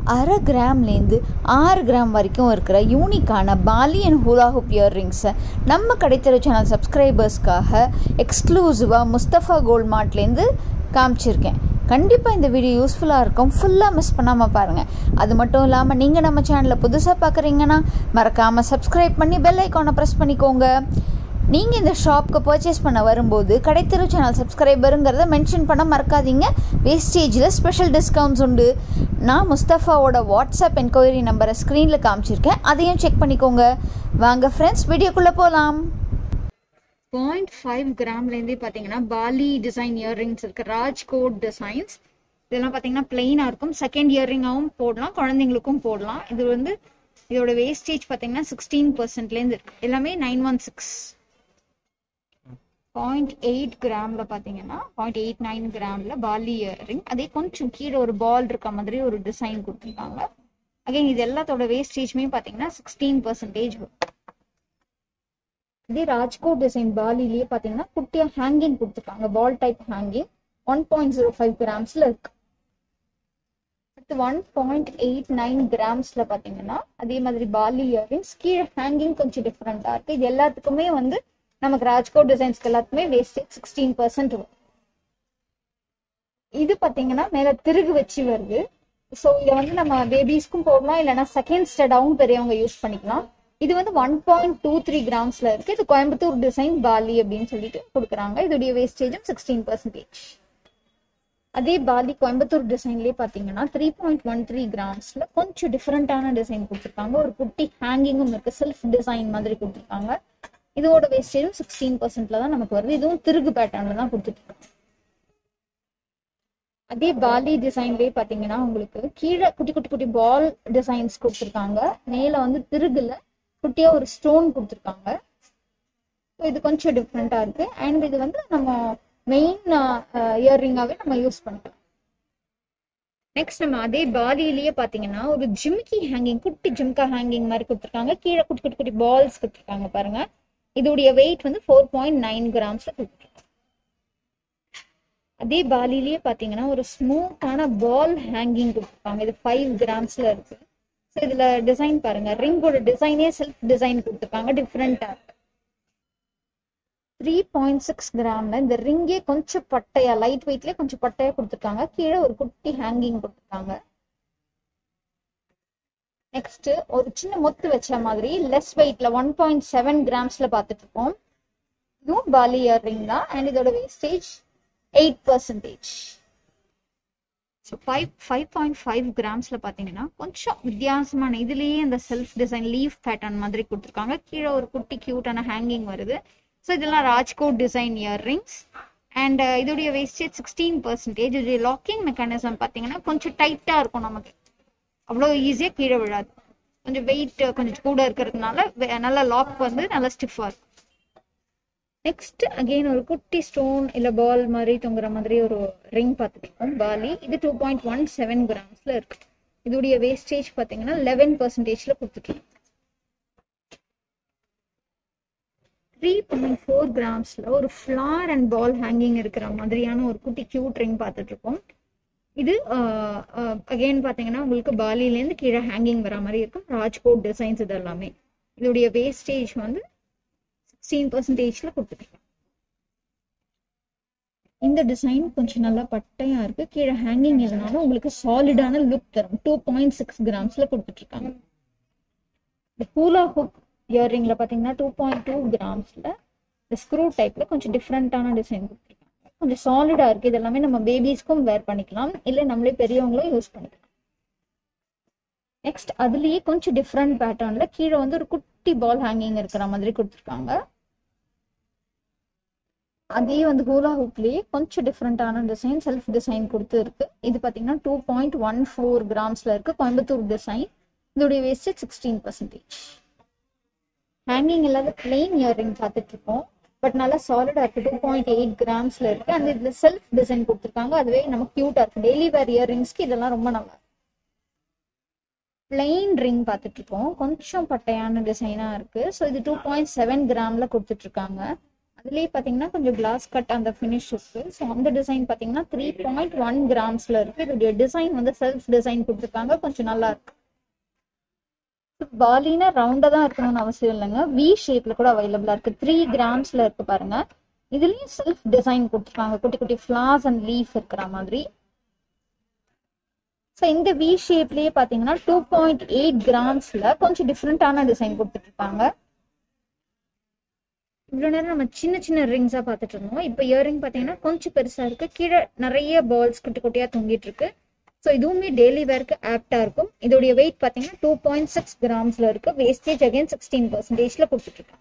அரை கிராம்லேருந்து ஆறு கிராம் வரைக்கும் இருக்கிற யூனிக்கான பாலி அண்ட் ஹூலா ஹூப் இயர்ரிங்ஸை நம்ம கடைத்தெரு சேனல் சப்ஸ்கிரைபர்ஸ்க்காக எக்ஸ்க்ளூசிவாக முஸ்தஃபா கோல்ட் மார்ட்லேருந்து காமிச்சிருக்கேன் கண்டிப்பாக இந்த வீடியோ யூஸ்ஃபுல்லாக இருக்கும் ஃபுல்லாக மிஸ் பண்ணாமல் பாருங்கள் அது மட்டும் இல்லாமல் நீங்கள் நம்ம சேனலில் புதுசாக பார்க்குறீங்கன்னா மறக்காமல் சப்ஸ்கிரைப் பண்ணி பெல் ஐக்கானை ப்ரெஸ் பண்ணிக்கோங்க நீங்கள் இந்த ஷாப்க்கு பர்ச்சேஸ் பண்ண வரும்போது கடைத்தெரு சேனல் சப்ஸ்கிரைபருங்கிறத மென்ஷன் பண்ண மறக்காதீங்க வேஸ்டேஜில் ஸ்பெஷல் டிஸ்கவுண்ட்ஸ் உண்டு நான் முஸ்தஃபாவோட வாட்ஸ்அப் என்கொயரி நம்பரை ஸ்க்ரீனில் காமிச்சிருக்கேன் அதையும் செக் பண்ணிக்கோங்க வாங்க ஃப்ரெண்ட்ஸ் வீடியோக்குள்ளே போகலாம் பாயிண்ட் ஃபைவ் கிராம்லேருந்தே பார்த்தீங்கன்னா பாலி டிசைன் இயர்ரிங்ஸ் இருக்குது ராஜ்கோட் டிசைன்ஸ் இதெல்லாம் பார்த்தீங்கன்னா பிளெயினாக இருக்கும் செகண்ட் இயர்ரிங்காகவும் போடலாம் குழந்தைங்களுக்கும் போடலாம் இது வந்து இதோட வேஸ்டேஜ் பார்த்தீங்கன்னா சிக்ஸ்டீன் பர்சன்ட்லேருந்து இருக்கு எல்லாமே nine one six point eight கிராம்ல பார்த்தீங்கன்னா பாயிண்ட் எயிட் நைன் கிராம்ல பாலி இயரிங் அதே கொஞ்சம் கீழே ஒரு பால் இருக்க மாதிரி ஒரு டிசைன் கொடுத்துருக்காங்க அகைன் இது எல்லாத்தோட வேஸ்டேஜ்மே பார்த்தீங்கன்னா சிக்ஸ்டீன் பர்சன்டேஜ் இதே ராஜ்கோட் டிசைன் பாலிலேயே பார்த்தீங்கன்னா குட்டியாக ஹேங்கிங் கொடுத்துருக்காங்க ball type hanging one point zero five கிராம்ஸ்ல இருக்கு அடுத்து ஒன் பாயிண்ட் எயிட் நைன் கிராம்ஸ்ல பார்த்தீங்கன்னா அதே மாதிரி பாலி இயரிங்ஸ் கீழே ஹேங்கிங் கொஞ்சம் டிஃப்ரெண்டா இருக்கு இது எல்லாத்துக்குமே வந்து நமக்கு ராஜ்கோட் டிசைன்ஸ்க்கு எல்லாத்துக்குமே வேஸ்டேஜ் சிக்ஸ்டீன் பர்சன்ட் வரும் இது பார்த்தீங்கன்னா மேல திருகு வச்சு வருது ஸோ இதை வந்து நம்ம பேபிஸ்க்கும் போடலாம் இல்லைன்னா செகண்ட் ஸ்டடாவும் பெரியவங்க யூஸ் பண்ணிக்கலாம் இது வந்து ஒன் பாயிண்ட் டூ த்ரீ கிராம்ஸ்ல இருக்கு இது கோயம்புத்தூர் டிசைன் பாலி அப்படின்னு சொல்லிட்டு கொடுக்குறாங்க இதோடைய வேஸ்டேஜும் சிக்ஸ்டீன் பர்சன்டேஜ் அதே பாலி கோயம்புத்தூர் டிசைன்லேயே பார்த்தீங்கன்னா த்ரீ பாயிண்ட் ஒன் த்ரீ கிராம்ஸ்ல கொஞ்சம் டிஃப்ரெண்டான டிசைன் கொடுத்துருக்காங்க ஒரு குட்டி ஹேங்கிங்கும் இருக்கு செல்ஃப் டிசைன் மாதிரி கொடுத்துருக்காங்க இதோட வேஸ்டேஜும் சிக்ஸ்டீன் பர்சன்ட்ல தான் நமக்கு வருது இதுவும் திருகு பேட்டர்ன்ல தான் கொடுத்துருக்காங்க அதே பாலி டிசைன்லேயே பார்த்தீங்கன்னா உங்களுக்கு கீழே குட்டி குட்டி குட்டி பால் டிசைன்ஸ் கொடுத்துருக்காங்க மேலே வந்து திருகுல குட்டியா ஒரு ஸ்டோன் கொடுத்துருக்காங்க இது கொஞ்சம் டிஃப்ரெண்டா இருக்கு அண்ட் இது வந்து நம்ம மெயின் இயர்ரிங்காவே நம்ம யூஸ் பண்ணிக்கலாம் நெக்ஸ்ட் நம்ம அதே பாலியிலேயே பாத்தீங்கன்னா ஒரு ஜிம்கி ஹேங்கிங் குட்டி ஜிம்கா ஹேங்கிங் மாதிரி கொடுத்துருக்காங்க கீழே குட்டி குட்டி குட்டி பால்ஸ் கொடுத்துருக்காங்க பாருங்க இதோடைய வெயிட் வந்து ஃபோர் பாயிண்ட் நைன் கிராம்ஸ் கொடுத்துருக்காங்க அதே பாலிலேயே பாத்தீங்கன்னா ஒரு ஸ்மூத்தான பால் ஹேங்கிங் கொடுத்துருக்காங்க இது ஃபைவ் கிராம்ஸ்ல இருக்கு ஸோ இதுல டிசைன் பாருங்க ரிங்கோட டிசைனே செல்ஃப் டிசைன் கொடுத்துருக்காங்க டிஃப்ரெண்டா த்ரீ பாயிண்ட் சிக்ஸ் கிராம்ல இந்த ரிங்கே கொஞ்சம் பட்டையா லைட் வெயிட்லயே கொஞ்சம் பட்டையா கொடுத்துருக்காங்க கீழே ஒரு குட்டி ஹேங்கிங் கொடுத்துருக்காங்க நெக்ஸ்ட் ஒரு சின்ன மொத்து வச்ச மாதிரி லெஸ் வெயிட்ல ஒன் பாயிண்ட் செவன் கிராம்ஸ்ல பார்த்துட்டு இருக்கோம் இதுவும் பாலி இயர் ரிங் தான் அண்ட் இதோட wastage eight percentage so five five point five கிராம்ஸில் பார்த்தீங்கன்னா கொஞ்சம் வித்தியாசமான இதுலேயே இந்த செல்ஃப் டிசைன் லீஃப் பேட்டர்ன் மாதிரி கொடுத்துருக்காங்க கீழே ஒரு குட்டி க்யூட்டான ஹேங்கிங் வருது ஸோ இதெல்லாம் ராஜ்கோட் டிசைன் இயர்ரிங்ஸ் அண்ட் இதோடைய வேஸ்டேஜ் சிக்ஸ்டீன் பர்சன்டேஜ் இதோடைய லாக்கிங் மெக்கானிசம் பார்த்தீங்கன்னா கொஞ்சம் டைட்டாக இருக்கும் நமக்கு அவ்வளோ ஈஸியாக கீழே விழாது கொஞ்சம் வெயிட் கொஞ்சம் கூட இருக்கிறதுனால நல்லா லாக் வந்து நல்லா ஸ்டிஃபாக இருக்கும் நெக்ஸ்ட் அகெயின் ஒரு குட்டி ஸ்டோன் இல்ல பால் மாதிரி தொங்குற மாதிரி ஒரு ரிங் பார்த்துருக்கோம் பாலி இது டூ பாயிண்ட் ஒன் செவன் கிராம்ஸ்ல இருக்கு இதோடைய வேஸ்டேஜ் பார்த்தீங்கன்னா லெவன் பர்சன்டேஜ்ல கொடுத்துருக்கோம் த்ரீ பாயிண்ட் ஃபோர் கிராம்ஸ்ல ஒரு ஃபிளார் அண்ட் பால் ஹேங்கிங் இருக்கிற மாதிரியான ஒரு குட்டி கியூட் ரிங் பார்த்துட்டு இருக்கோம் இது அகெயின் பார்த்தீங்கன்னா உங்களுக்கு பாலிலேருந்து கீழே ஹேங்கிங் வர மாதிரி இருக்கும் ராஜ்கோட் டிசைன்ஸ் இது எல்லாமே இதோடைய வேஸ்டேஜ் வந்து சிக்ஸ்டீன் பர்சன்டேஜ்ல கொடுத்துருக்கேன் இந்த டிசைன் கொஞ்சம் நல்லா பட்டையா இருக்கு கீழே ஹேங்கிங் இல்லைனாலும் உங்களுக்கு சாலிடான லுக் தரும் டூ பாயிண்ட் சிக்ஸ் கிராம்ஸ்ல கொடுத்துட்டு இருக்காங்க இந்த ஹூலா ஹுக் இயர்ரிங்ல பாத்தீங்கன்னா டூ பாயிண்ட் டூ கிராம்ஸ்ல இந்த ஸ்க்ரூ டைப்ல கொஞ்சம் டிஃப்ரெண்டான டிசைன் கொடுத்துருக்காங்க கொஞ்சம் சாலிடா இருக்கு இது எல்லாமே நம்ம பேபிஸ்க்கும் வேர் பண்ணிக்கலாம் இல்லை நம்மளே பெரியவங்களும் யூஸ் பண்ணிக்கலாம் நெக்ஸ்ட் அதுலயே கொஞ்சம் டிஃப்ரெண்ட் பேட்டர்ன்ல கீழே வந்து ஒரு குட்டி பால் ஹேங்கிங் இருக்கிற மாதிரி கொடுத்துருக்காங்க அதே வந்து ஹூலா ஹூப்லேயே கொஞ்சம் டிஃப்ரெண்டான டிசைன் செல்ஃப் டிசைன் கொடுத்து இருக்கு இது பார்த்தீங்கன்னா டூ பாயிண்ட் ஒன் ஃபோர் கிராம்ஸ்ல இருக்கு கோயம்புத்தூர் டிசைன் இதோடைய வேஸ்டேஜ் சிக்ஸ்டீன் பர்சன்டேஜ் ஹேங்கிங் இல்லாத பிளெயின் இயர்ரிங் பார்த்துட்டு இருக்கோம் பட் நல்லா சாலிடா இருக்கு டூ பாயிண்ட் எயிட் கிராம்ஸ்ல இருக்கு அந்த இதுல செல்ஃப் டிசைன் கொடுத்துருக்காங்க அதுவே நமக்கு கியூட்டா இருக்கு டெய்லி வேர் இயர்ரிங்ஸ்க்கு இதெல்லாம் ரொம்ப நல்லா பிளெயின் ரிங் பார்த்துட்டு இருக்கோம் கொஞ்சம் பட்டையான டிசைனா இருக்கு ஸோ இது டூ பாயிண்ட் செவன் கிராம்ல கொடுத்துட்டு இருக்காங்க அதுலேயே பார்த்தீங்கன்னா கொஞ்சம் கிளாஸ் கட் அந்த ஃபினிஷ் இருக்கு ஸோ அந்த டிசைன் பார்த்தீங்கன்னா த்ரீ பாயிண்ட் ஒன் கிராம்ஸ்ல இருக்கு இதோடைய டிசைன் வந்து செல்ஃப் டிசைன் கொடுத்துருக்காங்க கொஞ்சம் நல்லா இருக்கு பாலினா ரவுண்டா தான் இருக்கணும்னு அவசியம் இல்லைங்க வி ஷேப்ல கூட அவைலபிளா இருக்கு த்ரீ கிராம்ஸ்ல இருக்கு பாருங்க இதுலயும் செல்ஃப் டிசைன் கொடுத்துருக்காங்க குட்டி குட்டி ஃபிளார்ஸ் அண்ட் லீஃப் இருக்கிற மாதிரி ஸோ இந்த வி ஷேப்லயே பாத்தீங்கன்னா டூ பாயிண்ட் எயிட் கிராம்ஸ்ல கொஞ்சம் டிஃப்ரெண்டான டிசைன் கொடுத்துருக்காங்க இவ்வளோ நேரம் நம்ம சின்ன சின்ன ரிங்ஸாக பார்த்துட்டு இருந்தோம் இப்போ இயரிங் பார்த்தீங்கன்னா கொஞ்சம் பெருசாக இருக்கு கீழே நிறைய பால்ஸ் குட்டி குட்டியாக தொங்கிட்டு இருக்கு ஸோ இதுவுமே டெய்லி வேர்க்கு ஆப்டாக இருக்கும் இதோடைய வெயிட் பார்த்தீங்கன்னா டூ பாயிண்ட் சிக்ஸ் கிராம்ஸில் இருக்கு வேஸ்டேஜ் அகைன் சிக்ஸ்டீன் பர்சன்டேஜில் கொடுத்துட்ருக்கோம்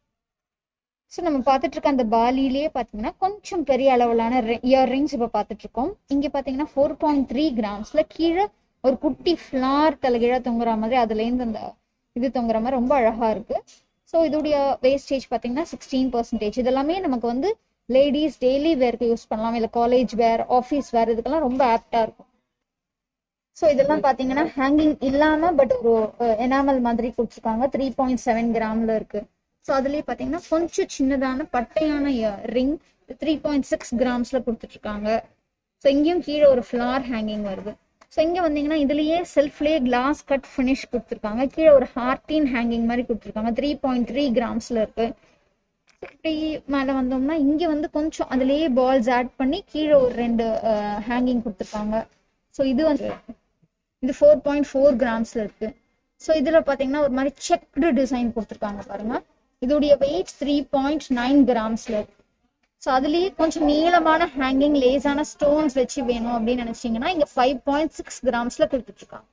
ஸோ நம்ம பார்த்துட்டு இருக்க அந்த பாலிலேயே பார்த்தீங்கன்னா கொஞ்சம் பெரிய அளவிலான இயர் ரிங்ஸ் இப்போ பார்த்துட்டு இருக்கோம் இங்கே பார்த்தீங்கன்னா ஃபோர் பாயிண்ட் த்ரீ கிராம்ஸில் கீழே ஒரு குட்டி ஃப்ளார் தலைகீழாக தொங்குற மாதிரி அதுலேருந்து அந்த இது தொங்குற மாதிரி ரொம்ப அழகாக இருக்கு ஸோ இதோடைய வேஸ்டேஜ் பார்த்தீங்கன்னா சிக்ஸ்டீன் பர்சன்டேஜ் இதெல்லாமே நமக்கு வந்து லேடிஸ் டெய்லி வேர்க்கு யூஸ் பண்ணலாம் இல்லை காலேஜ் வேர் ஆஃபீஸ் வேர் இதுக்கெல்லாம் ரொம்ப ஆப்டாக இருக்கும் ஸோ இதெல்லாம் பார்த்தீங்கன்னா ஹேங்கிங் இல்லாமல் பட் ஒரு எனாமல் மாதிரி கொடுத்துருக்காங்க த்ரீ பாயிண்ட் செவன் கிராமில் இருக்கு ஸோ அதுலேயே பார்த்தீங்கன்னா கொஞ்சம் சின்னதான பட்டையான ரிங் த்ரீ பாயிண்ட் சிக்ஸ் கிராம்ஸில் கொடுத்துட்ருக்காங்க ஸோ இங்கேயும் கீழே ஒரு ஃப்ளார் ஹேங்கிங் வருது ஸோ இங்கே வந்தீங்கன்னா இதுலேயே செல்ஃப்லேயே கிளாஸ் கட் ஃபினிஷ் கொடுத்துருக்காங்க கீழே ஒரு ஹார்டின் ஹேங்கிங் மாதிரி கொடுத்துருக்காங்க த்ரீ பாயிண்ட் த்ரீ கிராம்ஸில் இருக்கு இப்படி மேலே வந்தோம்னா இங்கே வந்து கொஞ்சம் அதுலேயே பால்ஸ் ஆட் பண்ணி கீழே ஒரு ரெண்டு ஹேங்கிங் கொடுத்துருக்காங்க ஸோ இது வந்து இது ஃபோர் பாயிண்ட் ஃபோர் கிராம்ஸில் இருக்கு ஸோ இதில் பார்த்தீங்கன்னா ஒரு மாதிரி செக்டு டிசைன் கொடுத்துருக்காங்க பாருங்க இதோடைய வெயிட் த்ரீ பாயிண்ட் நைன் கிராம்ஸில் இருக்கு ஸோ அதுலேயே கொஞ்சம் நீளமான ஹேங்கிங் லேஸான ஸ்டோன்ஸ் வச்சு வேணும் அப்படின்னு நினைச்சீங்கன்னா இங்கே ஃபைவ் பாயிண்ட் சிக்ஸ் கிராம்ஸில் கொடுத்துட்ருக்காங்க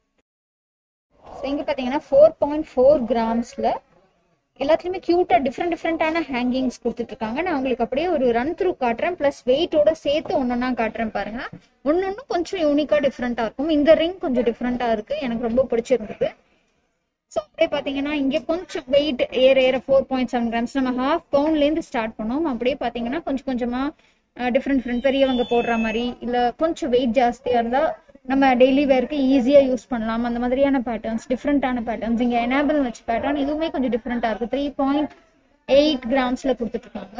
ஸோ இங்கே பார்த்தீங்கன்னா ஃபோர் பாயிண்ட் ஃபோர் கிராம்ஸில் எல்லாத்துலேயுமே க்யூட்டாக டிஃப்ரெண்ட் டிஃப்ரெண்ட்டான ஹேங்கிங்ஸ் கொடுத்துட்ருக்காங்க நான் உங்களுக்கு அப்படியே ஒரு ரன் த்ரூ காட்டுறேன் ப்ளஸ் வெயிட்டோட சேர்த்து ஒன்றொன்னா காட்டுறேன் பாருங்க ஒன்று ஒன்று கொஞ்சம் யூனிக்காக டிஃப்ரெண்ட்டாக இருக்கும் இந்த ரிங் கொஞ்சம் டிஃப்ரெண்ட்டாக இருக்குது எனக்கு ரொம்ப பிடிச்சிருந்தது ஸோ அப்படியே பார்த்தீங்கன்னா இங்கே கொஞ்சம் வெயிட் ஏற ஏற ஃபோர் பாயிண்ட் செவன் கிராம்ஸ் நம்ம ஹாஃப் பவுண்ட்லேருந்து ஸ்டார்ட் பண்ணோம் அப்படியே பார்த்தீங்கன்னா கொஞ்சம் கொஞ்சமாக டிஃப்ரெண்ட் டிஃப்ரெண்ட் பெரியவங்க போடுற மாதிரி இல்லை கொஞ்சம் வெயிட் ஜாஸ்தியாக இருந்தால் நம்ம டெய்லி வேர்க்கு ஈஸியாக யூஸ் பண்ணலாம் அந்த மாதிரியான பேட்டர்ன்ஸ் டிஃப்ரெண்ட்டான பேட்டர்ன்ஸ் இங்கே எனேபிள் வச்சு பேட்டர்ன் இதுவுமே கொஞ்சம் டிஃப்ரெண்ட்டாக இருக்குது த்ரீ பாயிண்ட் எயிட் கிராம்ஸில் கொடுத்துட்ருக்காங்க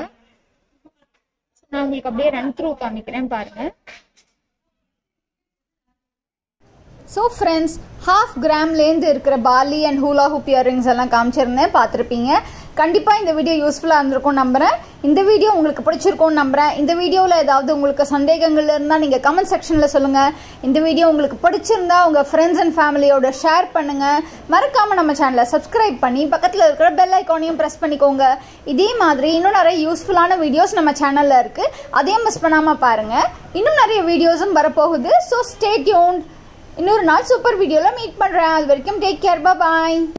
நான் உங்களுக்கு அப்படியே ரன் த்ரூ காமிக்கிறேன் பாருங்கள் ஸோ ஃப்ரெண்ட்ஸ் ஹாஃப் கிராம்லேருந்து இருக்கிற பாலி அண்ட் ஹூலா ஹூப் இயரிங்ஸ் எல்லாம் காமிச்சிருந்தேன் பார்த்துருப்பீங்க கண்டிப்பாக இந்த வீடியோ யூஸ்ஃபுல்லாக இருந்திருக்கும் நம்புகிறேன் இந்த வீடியோ உங்களுக்கு பிடிச்சிருக்கும்னு நம்புகிறேன் இந்த வீடியோவில் ஏதாவது உங்களுக்கு சந்தேகங்கள் இருந்தால் நீங்கள் கமெண்ட் செக்ஷனில் சொல்லுங்கள் இந்த வீடியோ உங்களுக்கு பிடிச்சிருந்தா உங்கள் ஃப்ரெண்ட்ஸ் அண்ட் ஃபேமிலியோட ஷேர் பண்ணுங்கள் மறக்காமல் நம்ம சேனலை சப்ஸ்கிரைப் பண்ணி பக்கத்தில் இருக்கிற பெல் ஐக்கானையும் ப்ரெஸ் பண்ணிக்கோங்க இதே மாதிரி இன்னும் நிறைய யூஸ்ஃபுல்லான வீடியோஸ் நம்ம சேனலில் இருக்குது அதையும் மிஸ் பண்ணாமல் பாருங்கள் இன்னும் நிறைய வீடியோஸும் வரப்போகுது ஸோ ஸ்டே டியூன் இன்னொரு நாள் சூப்பர் வீடியோவில் மீட் பண்ணுறேன் அது வரைக்கும் டேக் கேர் பாய்